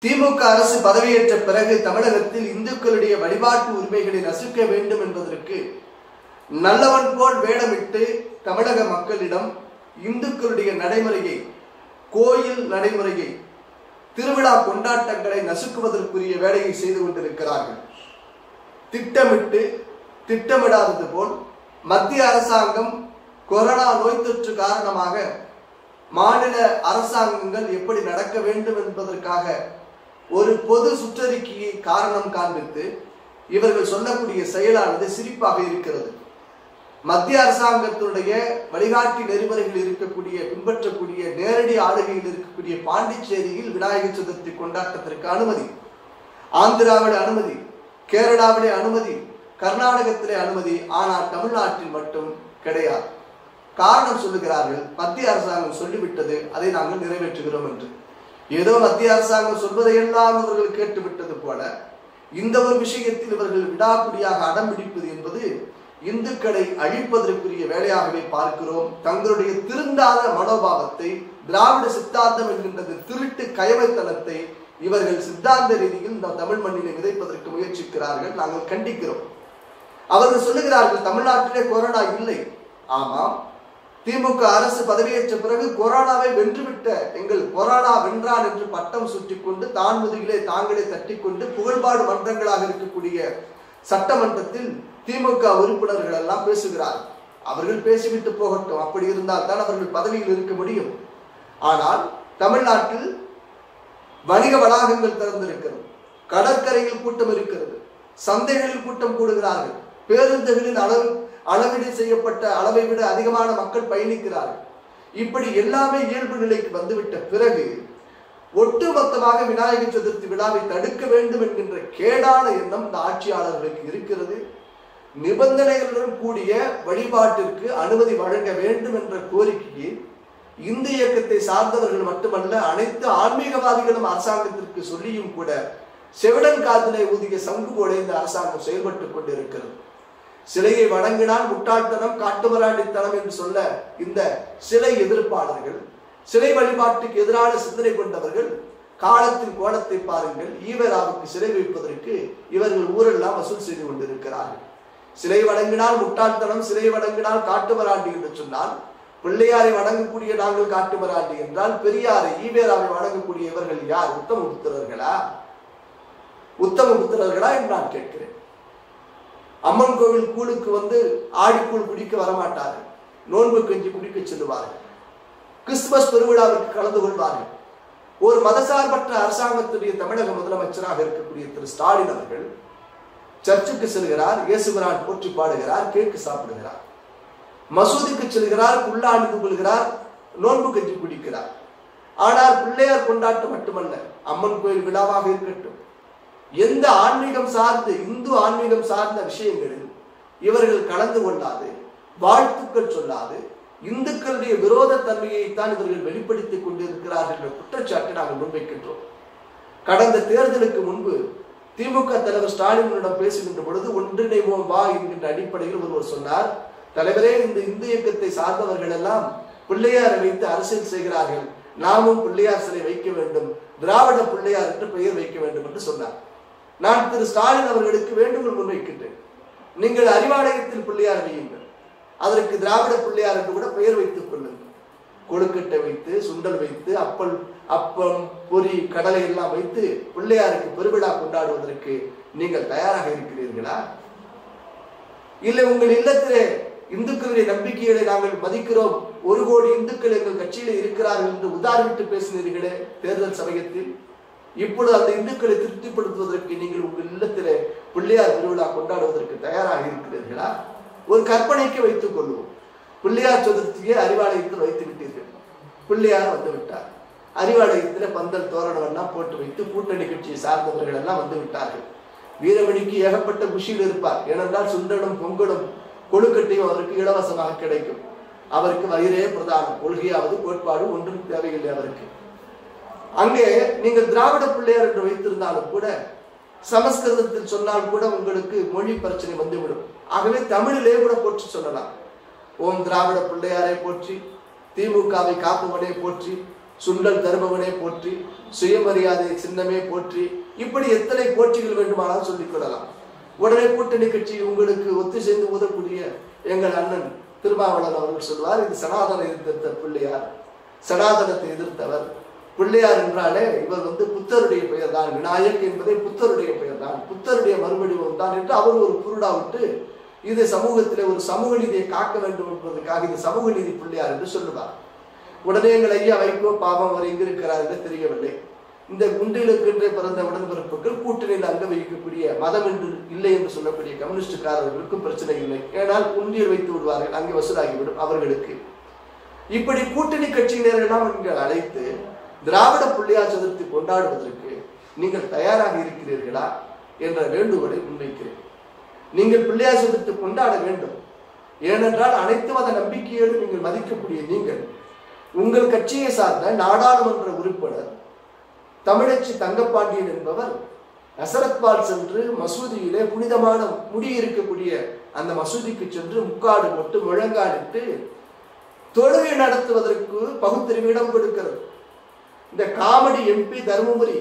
திமுக அரசு பதவியேற்ற பிறகு தமிழகத்தில் இந்துக்களுடைய வழிபாட்டு உரிமைகளை நசுக்க வேண்டும் என்பதற்கு நல்லவன் போல் வேடமிட்டு தமிழக மக்களிடம் இந்துக்களுடைய நடைமுறையை கோயில் நடைமுறையை திருவிழா கொண்டாட்டங்களை நசுக்குவதற்குரிய வேலையை செய்து கொண்டிருக்கிறார்கள் திட்டமிட்டு திட்டமிடாதது போல் மத்திய அரசாங்கம் கொரோனா நோய் தொற்று காரணமாக மாநில அரசாங்கங்கள் எப்படி நடக்க வேண்டும் என்பதற்காக ஒரு பொது சுற்றறிக்கையை காரணம் காண்பித்து இவர்கள் சொல்லக்கூடிய செயலானது சிரிப்பாக இருக்கிறது மத்திய அரசாங்கத்தினுடைய வழிகாட்டி நெறிமுறைகள் இருக்கக்கூடிய பின்பற்றக்கூடிய நேரடி ஆளுகையில் இருக்கக்கூடிய பாண்டிச்சேரியில் விநாயகர் சதுர்த்தி கொண்டாட்டத்திற்கு அனுமதி ஆந்திராவிலே அனுமதி கேரளாவிலே அனுமதி கர்நாடகத்திலே அனுமதி ஆனால் தமிழ்நாட்டில் மட்டும் கிடையாது காரணம் சொல்லுகிறார்கள் மத்திய அரசாங்கம் சொல்லிவிட்டது அதை நாங்கள் நிறைவேற்றுகிறோம் என்று ஏதோ மத்திய அரசாங்கம் சொல்வதையெல்லாம் இவர்கள் கேட்டுவிட்டது போல இந்த ஒரு விஷயத்தில் இவர்கள் விடாப்பிடியாக அடம் பிடிப்பது என்பது இந்துக்களை அழிப்பதற்குரிய வேலையாகவே பார்க்கிறோம் தங்களுடைய திருந்தாத மனோபாவத்தை திராவிட சித்தாந்தம் என்கின்றது திருட்டு கயமைத்தனத்தை இவர்கள் சித்தாந்த ரீதியில் இந்த தமிழ் மண்ணிலே விதைப்பதற்கு முயற்சிக்கிறார்கள் நாங்கள் கண்டிக்கிறோம் அவர்கள் சொல்லுகிறார்கள் தமிழ்நாட்டிலே கொரோனா இல்லை ஆமாம் திமுக அரசு பதவியேற்ற பிறகு கொரோனாவை வென்றுவிட்ட எங்கள் கொரோனா வென்றான் என்று பட்டம் சுற்றி கொண்டு தான் முதுகிலே தாங்களே தட்டிக்கொண்டு புகழ்பாடு மன்றங்களாக இருக்கக்கூடிய சட்டமன்றத்தில் திமுக உறுப்பினர்கள் எல்லாம் பேசுகிறார்கள் அவர்கள் பேசிவிட்டு போகட்டும் அப்படி இருந்தால் தான் அவர்கள் பதவியில் இருக்க முடியும் ஆனால் தமிழ்நாட்டில் வணிக வளாகங்கள் திறந்திருக்கிறது கடற்கரையில் கூட்டம் இருக்கிறது சந்தைகளில் கூட்டம் கூடுகிறார்கள் பேருந்துகளில் அளவு அளவீடு செய்யப்பட்ட அளவை விட அதிகமான மக்கள் பயணிக்கிறார்கள் இப்படி எல்லாமே இயல்பு நிலைக்கு வந்துவிட்ட பிறகு ஒட்டுமொத்தமாக விநாயகர் சதுர்த்தி விழாவை தடுக்க வேண்டும் என்கின்ற கேடான எண்ணம் இந்த ஆட்சியாளர்களுக்கு இருக்கிறது நிபந்தனைகளுடன் கூடிய வழிபாட்டிற்கு அனுமதி வழங்க வேண்டும் என்ற கோரிக்கையை இந்து இயக்கத்தை சார்ந்தவர்கள் மட்டுமல்ல அனைத்து ஆன்மீகவாதிகளும் அரசாங்கத்திற்கு சொல்லியும் கூட செவிடன் காதிலே ஊதிய சங்கு போல இந்த அரசாங்கம் செயல்பட்டுக் கொண்டிருக்கிறது சிலையை வணங்கினால் முட்டாள்தனம் காட்டுமராண்டித்தனம் என்று சொல்ல இந்த சிலை எதிர்ப்பாளர்கள் சிலை வழிபாட்டுக்கு எதிரான சிந்தனை கொண்டவர்கள் காலத்தின் கோலத்தை பாருங்கள் ஈவராவுக்கு சிலை வைப்பதற்கு இவர்கள் ஊரெல்லாம் வசூல் செய்து கொண்டிருக்கிறார்கள் சிலை வணங்கினால் முட்டாள்தனம் சிலை வணங்கினால் காட்டுமராண்டி என்று சொன்னால் பிள்ளையாரை வணங்கக்கூடிய நாங்கள் காட்டுமராண்டி என்றால் பெரியாரை ஈவேராவை வணங்கக்கூடிய இவர்கள் யார் உத்தம புத்திரர்களா உத்தம புத்திரர்களா என்று நான் கேட்கிறேன் அம்மன் கோவில் கூழுக்கு வந்து ஆடிக்கூழ் குடிக்க வரமாட்டார்கள் நோன்பு கஞ்சி குடிக்க செல்லுவார்கள் கிறிஸ்துமஸ் பெருவிழாவிற்கு கலந்து கொள்வார்கள் ஒரு மதசார்பற்ற அரசாங்கத்துடைய தமிழக முதலமைச்சராக இருக்கக்கூடிய திரு ஸ்டாலின் அவர்கள் சர்ச்சுக்கு செல்கிறார் இயேசுபிரான் போற்றி பாடுகிறார் கேக்கு சாப்பிடுகிறார் மசூதிக்கு செல்கிறார் குள்ளா அணிந்து கொள்கிறார் நோன்பு கஞ்சி குடிக்கிறார் ஆனால் பிள்ளையார் கொண்டாட்டம் மட்டுமல்ல அம்மன் கோயில் விழாவாக இருக்கட்டும் எந்த ஆன்மீகம் சார்ந்து இந்து ஆன்மீகம் சார்ந்த விஷயங்களில் இவர்கள் கலந்து கொள்ளாது வாழ்த்துக்கள் சொல்லாது இந்துக்களுடைய விரோத தன்மையைத்தான் இவர்கள் வெளிப்படுத்திக் கொண்டிருக்கிறார்கள் என்ற குற்றச்சாட்டை நாங்கள் முன்வைக்கின்றோம் கடந்த தேர்தலுக்கு முன்பு திமுக தலைவர் ஸ்டாலினிடம் பேசுகின்ற பொழுது ஒன்றிணைவோம் வா என்கின்ற அடிப்படையில் ஒருவர் சொன்னார் தலைவரே இந்த இந்து இயக்கத்தை சார்ந்தவர்கள் எல்லாம் பிள்ளையாரை வைத்து அரசியல் செய்கிறார்கள் நாமும் பிள்ளையார் சிலை வைக்க வேண்டும் திராவிட பிள்ளையார் என்று பெயர் வைக்க வேண்டும் என்று சொன்னார் நான் திரு ஸ்டாலின் அவர்களுக்கு வேண்டுகோள் முன்வைக்கின்றேன் நீங்கள் அறிவாலயத்தில் பிள்ளையார் வையுங்கள் அதற்கு திராவிட பிள்ளையார் என்று கூட பெயர் வைத்துக் கொள்ளுங்கள் கொழுக்கட்டை வைத்து சுண்டல் வைத்து அப்பல் அப்பம் பொரி கடலை எல்லாம் வைத்து பிள்ளையாருக்கு பெருவிழா கொண்டாடுவதற்கு நீங்கள் தயாராக இருக்கிறீர்களா இல்லை உங்கள் இல்லத்திலே இந்துக்களுடைய நம்பிக்கைகளை நாங்கள் மதிக்கிறோம் ஒரு கோடி இந்துக்கள் எங்கள் கட்சியில இருக்கிறார்கள் என்று உதாரிட்டு பேசினீர்களே தேர்தல் சமயத்தில் இப்பொழுது அந்த இந்துக்களை திருப்திப்படுத்துவதற்கு நீங்கள் உங்கள் இல்லத்திலே பிள்ளையார் திருவிழா கொண்டாடுவதற்கு தயாராக இருக்கிறீர்களா ஒரு கற்பனைக்கு வைத்துக் கொள்வோம் பிள்ளையார் சதுர்த்தியை அறிவாலயத்தில் வைத்து விட்டீர்கள் பிள்ளையார் வந்து விட்டார் அறிவாலயத்தில் பந்தல் தோரணம் எல்லாம் போட்டு வைத்து கூட்டணி கட்சியை சார்ந்தவர்கள் எல்லாம் வந்து விட்டார்கள் வீரமணிக்கு ஏகப்பட்ட குஷியில் இருப்பார் ஏனென்றால் சுண்டலும் பொங்கலும் கொழுக்கட்டையும் அவருக்கு இலவசமாக கிடைக்கும் அவருக்கு வயிறே பிரதானம் கொள்கையாவது கோட்பாடு ஒன்றும் தேவையில்லை அவருக்கு அங்கே நீங்கள் திராவிட பிள்ளையார் என்று வைத்திருந்தாலும் கூட சமஸ்கிருதத்தில் சொன்னால் கூட உங்களுக்கு மொழி பிரச்சனை வந்துவிடும் ஆகவே தமிழிலே கூட போற்றி சொல்லலாம் ஓம் திராவிட பிள்ளையாரை போற்றி திமுகவை காப்பவனே போற்றி சுண்டல் தருபவனே போற்றி சுயமரியாதை சின்னமே போற்றி இப்படி எத்தனை போற்றிகள் வேண்டுமானாலும் சொல்லிக் கொள்ளலாம் உடனே கூட்டணி கட்சி உங்களுக்கு ஒத்து சேர்ந்து உதவக்கூடிய எங்கள் அண்ணன் திருமாவளவன் அவர்கள் சொல்வார் இது சனாதன எதிர்த்த பிள்ளையார் சனாதனத்தை எதிர்த்தவர் பிள்ளையார் என்றாலே இவர் வந்து புத்தருடைய பெயர் தான் விநாயக் என்பதே புத்தருடைய பெயர் தான் புத்தருடைய மறுவடிவம் தான் என்று அவர் ஒரு குருடா விட்டு இது சமூகத்திலே ஒரு சமூக நீதியை காக்க வேண்டும் என்பதற்காக இது சமூக நீதி பிள்ளையார் என்று சொல்லுவார் உடனே எங்கள் ஐயா வைகோ பாவம் அவர் எங்க இருக்கிறார் என்று தெரியவில்லை இந்த குண்டிலுக்கென்றே பிறந்த உடன்பிறப்புகள் கூட்டணியில் அங்க வைக்கக்கூடிய மதம் என்று இல்லை என்று சொல்லக்கூடிய கம்யூனிஸ்டுக்காரர்களுக்கும் பிரச்சனை இல்லை ஏனால் குண்டியில் வைத்து விடுவார்கள் அங்கே வசூலாகிவிடும் அவர்களுக்கு இப்படி கூட்டணி கட்சியினரெல்லாம் நீங்கள் அழைத்து திராவிட புள்ளியார் சதுர்த்தி கொண்டாடுவதற்கு நீங்கள் தயாராக இருக்கிறீர்களா என்ற வேண்டுகோளை முன்வைக்கிறேன் நீங்கள் பிள்ளையார் சதுர்த்தி கொண்டாட வேண்டும் ஏனென்றால் அனைத்து மத நம்பிக்கையோடு நீங்கள் மதிக்கக்கூடிய நீங்கள் உங்கள் கட்சியை சார்ந்த நாடாளுமன்ற உறுப்பினர் தமிழச்சி தங்கப்பாண்டியன் என்பவர் நசரத்வால் சென்று மசூதியிலே புனிதமான முடி இருக்கக்கூடிய அந்த மசூதிக்கு சென்று முக்காடு போட்டு முழங்காலிட்டு தொழுகை நடத்துவதற்கு பகுத்தறிவு இடம் கொடுக்கிறது இந்த காமெடி எம்பி தருமபுரி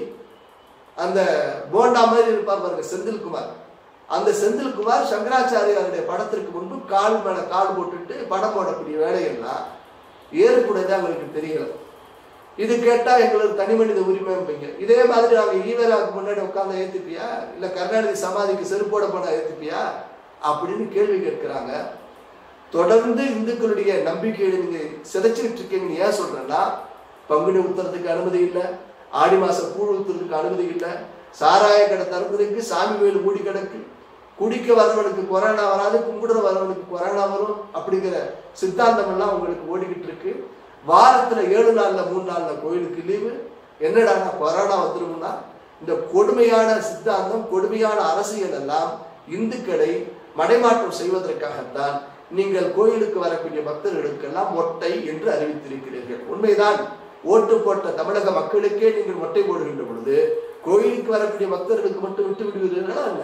அந்த போண்டா மாதிரி இருப்பார் பாருங்க செந்தில்குமார் அந்த செந்தில்குமார் சங்கராச்சாரியாருடைய படத்திற்கு முன்பு கால் மேல கால் போட்டுட்டு படம் போடக்கூடிய வேலைகள்லாம் ஏற்புடையது அவங்களுக்கு தெரியல இது கேட்டா எங்களுக்கு தனி மனித உரிமை வைங்க இதே மாதிரி அவங்க ஈவேராவுக்கு முன்னாடி உட்கார்ந்து ஏத்துப்பியா இல்ல கருணாநிதி சமாதிக்கு செருப்போட போனா ஏத்துப்பியா அப்படின்னு கேள்வி கேட்கிறாங்க தொடர்ந்து இந்துக்களுடைய நம்பிக்கையை நீங்க சிதைச்சுக்கிட்டு இருக்கீங்கன்னு ஏன் சொல்றேன்னா பங்குனி உத்தரத்துக்கு அனுமதி இல்லை ஆடி மாசம் கூழ் ஊத்துறதுக்கு அனுமதி இல்லை சாராய கடை திறந்ததுக்கு சாமி வேலு மூடி கிடக்கு குடிக்க வரவனுக்கு கொரோனா வராது கும்பிடுற வரவனுக்கு கொரோனா வரும் அப்படிங்கிற சித்தாந்தம் எல்லாம் உங்களுக்கு ஓடிக்கிட்டு இருக்கு வாரத்துல ஏழு நாள்ல மூணு நாள்ல கோயிலுக்கு லீவு என்னடா கொரோனா வந்துரும்னா இந்த கொடுமையான சித்தாந்தம் கொடுமையான அரசியல் எல்லாம் இந்துக்களை மடைமாற்றம் செய்வதற்காகத்தான் நீங்கள் கோயிலுக்கு வரக்கூடிய பக்தர்களுக்கெல்லாம் மொட்டை என்று அறிவித்திருக்கிறீர்கள் உண்மைதான் ஓட்டு போட்ட தமிழக மக்களுக்கே நீங்கள் மொட்டை போடுகின்ற பொழுது கோயிலுக்கு வரக்கூடிய பக்தர்களுக்கு மட்டும் விட்டு விடுவீர்களா அல்ல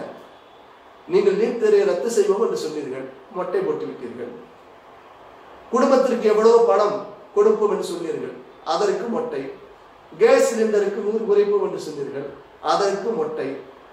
நீங்கள் நீட் தேர்வை ரத்து செய்வோம் என்று சொன்னீர்கள் மொட்டை போட்டு விட்டீர்கள் குடும்பத்திற்கு எவ்வளவு பணம் கொடுப்போம் என்று சொன்னீர்கள் அதற்கு மொட்டை கேஸ் சிலிண்டருக்கு நூறு குறைப்போம் என்று சொன்னீர்கள் அதற்கு மொட்டை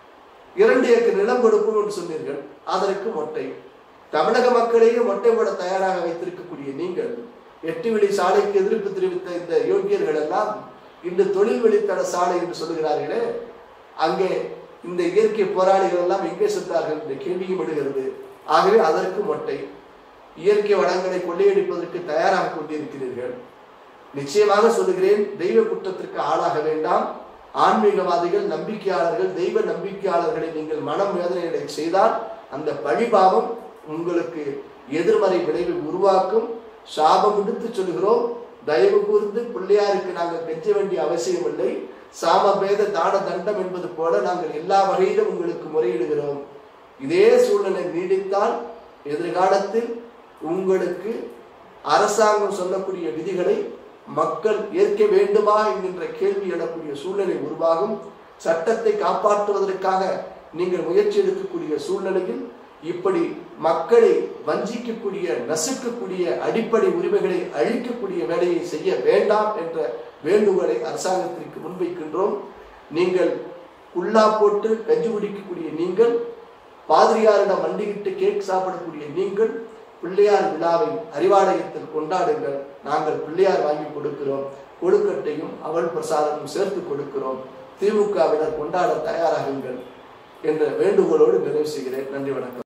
இரண்டு ஏக்கர் நிலம் கொடுப்போம் என்று சொன்னீர்கள் அதற்கு மொட்டை தமிழக மக்களையே மொட்டை போட தயாராக வைத்திருக்கக்கூடிய நீங்கள் எட்டு வழி சாலைக்கு எதிர்ப்பு தெரிவித்த இந்த யோகியர்கள் எல்லாம் இன்று தொழில் வழித்தட சாலை என்று சொல்லுகிறார்களே அங்கே இந்த இயற்கை போராளிகள் எல்லாம் எங்கே சென்றார்கள் என்ற கேள்வியும் விடுகிறது ஆகவே அதற்கு மொட்டை இயற்கை வளங்களை கொள்ளையடிப்பதற்கு தயாராக கொண்டிருக்கிறீர்கள் நிச்சயமாக சொல்லுகிறேன் தெய்வ குற்றத்திற்கு ஆளாக வேண்டாம் ஆன்மீகவாதிகள் நம்பிக்கையாளர்கள் தெய்வ நம்பிக்கையாளர்களை நீங்கள் மனம் வேதனைகளை செய்தால் அந்த பழிபாவம் உங்களுக்கு எதிர்மறை விளைவை உருவாக்கும் சாபம் விடுத்து சொல்கிறோம் தயவு கூர்ந்து பிள்ளையாருக்கு நாங்கள் கெஞ்ச வேண்டிய அவசியம் இல்லை சாமபேத தான தண்டம் என்பது போல நாங்கள் எல்லா வகையிலும் உங்களுக்கு முறையிடுகிறோம் இதே சூழ்நிலை நீடித்தால் எதிர்காலத்தில் உங்களுக்கு அரசாங்கம் சொல்லக்கூடிய விதிகளை மக்கள் ஏற்க வேண்டுமா என்கின்ற கேள்வி எழக்கூடிய சூழ்நிலை உருவாகும் சட்டத்தை காப்பாற்றுவதற்காக நீங்கள் முயற்சி எடுக்கக்கூடிய சூழ்நிலையில் இப்படி மக்களை வஞ்சிக்கக்கூடிய நசுக்கக்கூடிய அடிப்படை உரிமைகளை அழிக்கக்கூடிய வேலையை செய்ய வேண்டாம் என்ற வேண்டுகோளை அரசாங்கத்திற்கு முன்வைக்கின்றோம் நீங்கள் குல்லா போட்டு கஞ்சி குடிக்கக்கூடிய நீங்கள் பாதிரியாரிடம் மண்டியிட்டு கேக் சாப்பிடக்கூடிய நீங்கள் பிள்ளையார் விழாவை அறிவாலயத்தில் கொண்டாடுங்கள் நாங்கள் பிள்ளையார் வாங்கி கொடுக்கிறோம் கொழுக்கட்டையும் அவள் பிரசாதமும் சேர்த்து கொடுக்கிறோம் திமுகவினர் கொண்டாட தயாராகுங்கள் என்ற வேண்டுகோளோடு நிறைவு செய்கிறேன் நன்றி வணக்கம்